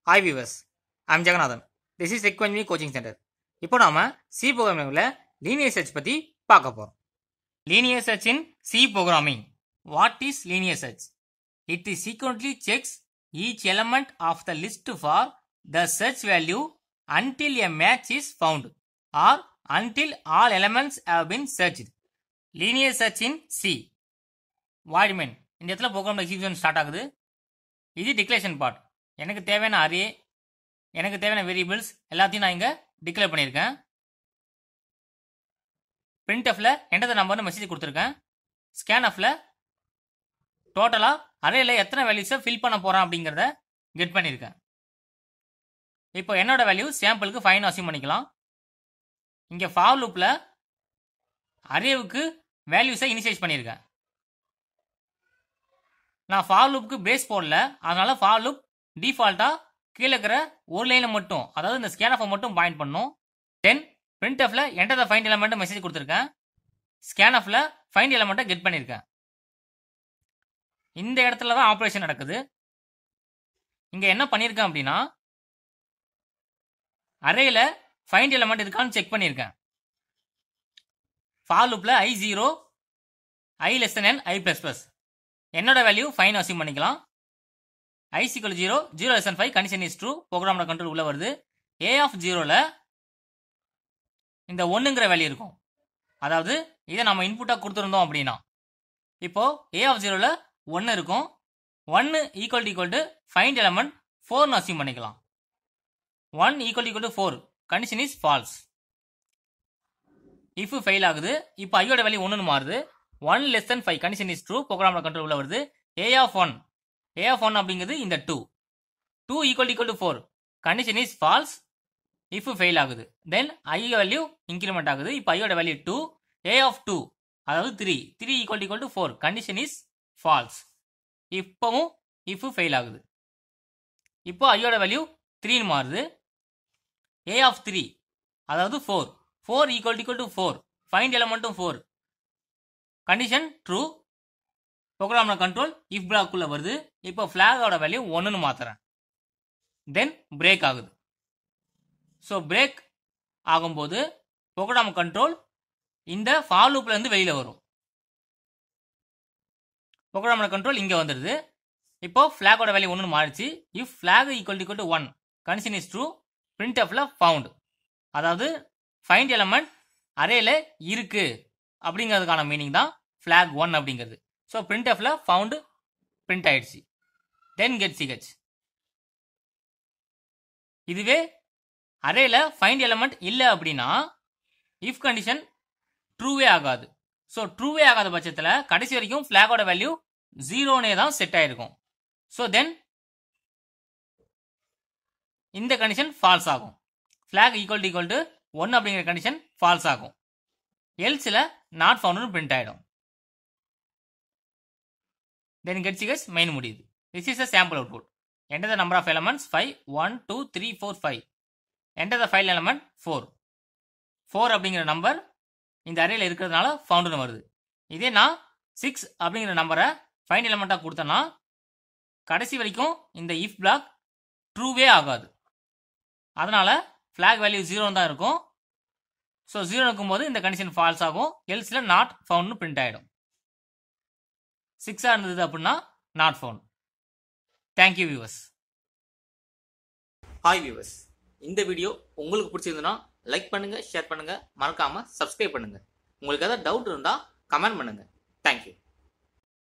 Hi viewers I'm Jagannathan this is எக்வன்மி coaching centre இப்போ நாம சி ப்ரோக்ராமிங்கில் லீனியர் சர்ச் பற்றி பார்க்க போகிறோம் linear search in C programming what is linear search it is sequentially checks each element of the list for the search value until a match is found or until all elements have been searched. Linear search in C. Void main இந்த இடத்துல program execution start ஆகுது இது declaration part எனக்கு தேவையான array எனக்கு தேவையான variables எல்லாத்தையும் நான் இங்கே டிக்ளேர் பண்ணியிருக்கேன் பிரிண்ட் எஃப்ல எண்டத நம்பர்னு மெசேஜ் கொடுத்துருக்கேன் ஸ்கேன் எஃப்ல டோட்டலாக அரேல எத்தனை வேல்யூஸை ஃபில் பண்ண போகிறேன் அப்படிங்கிறத கெட் பண்ணியிருக்கேன் இப்போ என்னோட வேல்யூ சாம்பிளுக்கு ஃபைன் அசியூம் பண்ணிக்கலாம் இங்கே ஃபார் லூப்பில் அரேவுக்கு வேல்யூஸை இனிஷியேட் பண்ணியிருக்கேன் நான் ஃபார் லூப்புக்கு பேஸ் போடல அதனால ஃபார் லூப் டிஃபால்ட்டாக கீழே இருக்கிற ஒரு லைனை மட்டும் அதாவது இந்த ஸ்கேன் ஆஃபை மட்டும் பாயிண்ட் பண்ணும் தென் பிரிண்ட் எஃப்ல enter the find element message கொடுத்துருக்கேன் ஸ்கேன் ஆஃப்ல ஃபைண்ட் எலமெண்ட்டை கெட் பண்ணியிருக்கேன் இந்த இடத்துல தான் ஆப்ரேஷன் நடக்குது இங்கே என்ன பண்ணியிருக்கேன் அப்படின்னா அரேல ஃபைண்ட் எலமெண்ட் இருக்கான்னு செக் பண்ணியிருக்கேன் ஃபார் லூப்ல I zero I less N I plus plus என்னோட வேல்யூ ஃபைன் அசியூம் பண்ணிக்கலாம் ஐ சிக்கல் zero zero less five condition is true ப்ரோக்ராமோட கண்ட்ரோல் உள்ள வருது ஏ ஆஃப் ஜீரோல இந்த ஒன்றுங்கிற வேல்யூ இருக்கும் அதாவது இதை நம்ம இன்புட்டாக கொடுத்துருந்தோம் அப்படின்னா இப்போ ஏ ஆஃப் ஜீரோல ஒன்று இருக்கும் ஒன்று equal equal to find element ஃபோர்னு அசியூம் பண்ணிக்கலாம் one equal equal to four condition is false if fail ஆகுது இப்போ ஐயோட வேல்யூ ஒன்று மாறுது one less than five condition is true ப்ரோக்ராமோட கண்ட்ரோல் உள்ள வருது A of one A of one அப்படிங்கிறது இந்த two two equal equal to four condition is false if fail ஆகுது தென் ஐ வேல்யூ இன்க்ரிமெண்ட் ஆகுது இப்போ ஐயோட value two A of two அதாவது three three equal equal to four condition is false இப்போவும் if fail ஆகுது இப்போ ஐயோட value த்ரீன்னு மாறுது ஏ ஆஃப் த்ரீ அதாவது four four equal equal to four find எலமெண்ட்டும் ஃபோர் கண்டிஷன் ட்ரூ ப்ரோக்ராமோட கண்ட்ரோல் இஃப் பிளாக்குள்ள வருது இப்போ ஃபிளாகோட வேல்யூ ஒன்றுன்னு மாத்துறேன் தென் பிரேக் ஆகுது ஸோ பிரேக் ஆகும்போது ப்ரோக்ராம் கண்ட்ரோல் இந்த ஃபார் லூப்ல இருந்து வெளியில வரும் ப்ரோக்ராமோட கண்ட்ரோல் இங்க வந்துடுது இப்போ ஃபிளாகோட வேல்யூ ஒன்று மாறிச்சு if flag equal equal to one condition is true பிரிண்ட் எஃப்ல ஃபவுண்ட் அதாவது ஃபைண்ட் எலமெண்ட் அரேல இருக்கு அப்படிங்கிறதுக்கான மீனிங் தான் ஃபிளாக் ஒன் அப்படிங்கிறது ஸோ பிரிண்ட் எஃப்ல ஃபவுண்டு பிரிண்ட் ஆயிடுச்சு தென் கெட் சிஹெச் இதுவே அரேல ஃபைண்ட் எலமெண்ட் இல்லை அப்படின்னா இஃப் கண்டிஷன் ட்ரூவே ஆகாது ஸோ ட்ரூவே ஆகாத பட்சத்தில் கடைசி வரைக்கும் ஃபிளாகோட வேல்யூ ஜீரோனே தான் செட் ஆயிருக்கும் ஸோ தென் இந்த கண்டிஷன் ஃபால்ஸ் ஆகும் flag equal equal to one அப்படிங்கிற கண்டிஷன் ஃபால்ஸ் ஆகும் எல்ஸில் நாட் ஃபவுண்ட்னு பிரிண்ட் ஆகிடும் தென் கெட் சிகஸ் மெயின் முடியுது this is a sample output enter the number of elements five one two three four five enter the ஃபைல் element four four அப்படிங்கிற number இந்த அறையில் இருக்கிறதுனால ஃபவுண்டுன்னு வருது இதே நான் சிக்ஸ் அப்படிங்கிற நம்பரை ஃபைண்ட் எலமெண்ட்டாக கொடுத்தேன்னா கடைசி வரைக்கும் இந்த இஃப் பிளாக் ட்ரூவே ஆகாது அதனால ஃபிளாக் வேல்யூ ஜீரோ தான் இருக்கும் ஸோ ஜீரோ இருக்கும்போது இந்த கண்டிஷன் ஃபால்ஸ் ஆகும் எல்ஸில் நாட் ஃபவுண்ட்னு பிரிண்ட் ஆகிடும் சிக்ஸாக இருந்தது அப்படின்னா not found thank you viewers hi viewers இந்த வீடியோ உங்களுக்கு பிடிச்சிருந்ததுன்னா லைக் பண்ணுங்க ஷேர் பண்ணுங்க மறக்காம சப்ஸ்கிரைப் பண்ணுங்க உங்களுக்கு ஏதாவது டவுட் இருந்தால் கமெண்ட் பண்ணுங்க தேங்க்யூ